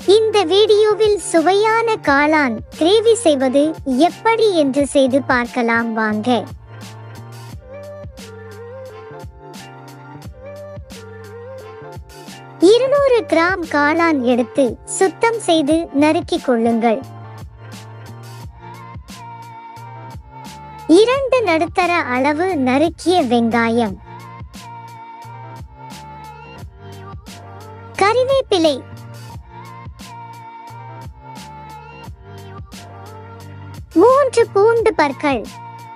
இந்த வீடியோவில் சுவையான காளான் கிரேவி செய்வது எப்படி என்று செய்து பார்க்கலாம் வாங்க இருநூறு கிராம் காளான் எடுத்து சுத்தம் செய்து நறுக்கிக் கொள்ளுங்கள் இரண்டு நடுத்தர அளவு நறுக்கிய வெங்காயம் கறிவேப்பிலை மூன்று பூண்டு பற்கள்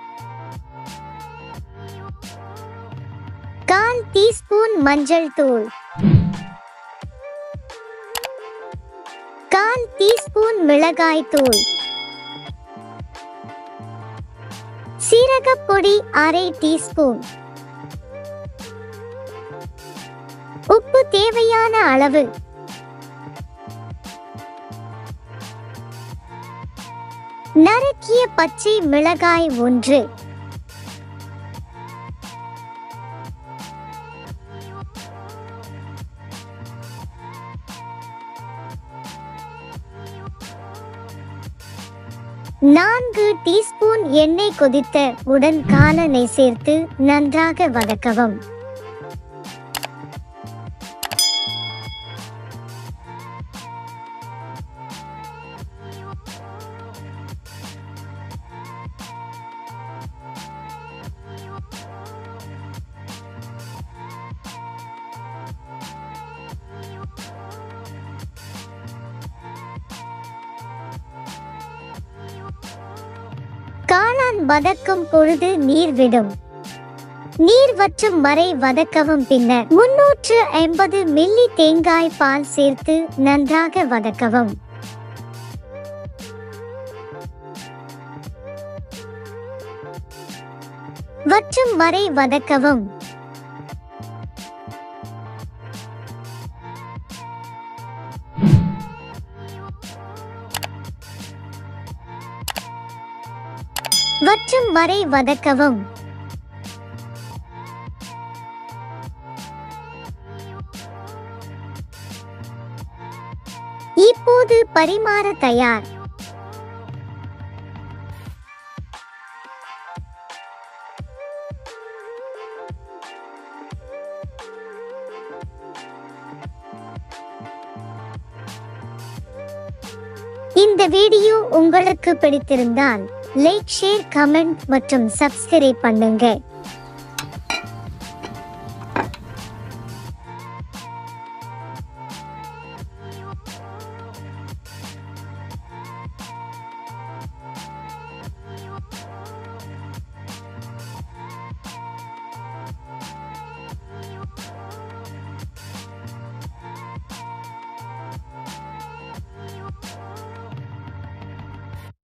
கால் டீஸ்பூன் மஞ்சள் தூள் கால் டீஸ்பூன் மிளகாய் தூள் சீரகப்பொடி அரை டீஸ்பூன் உப்பு தேவையான அளவு நறுக்கிய பச்சை மிளகாய் ஒன்று நான்கு டீஸ்பூன் எண்ணெய் கொதித்த உடன் காலனை சேர்த்து நன்றாக வதக்கவும் காளான் வதக்கும் பொழுது நீர் விடும் நீர் வற்றும் வரை வதக்கவும் பின்னர் முன்னூற்று ஐம்பது மில்லி தேங்காய் பால் சேர்த்து நன்றாக வதக்கவும் வற்றும் வரை வதக்கவும் வற்றும் வரை வதக்கவும் இப்போது பரிமாற தயார் இந்த வீடியோ உங்களுக்கு பிடித்திருந்தால் லைக் ஷேர் கமெண்ட் மற்றும் சப்ஸ்கிரைப் பண்ணுங்க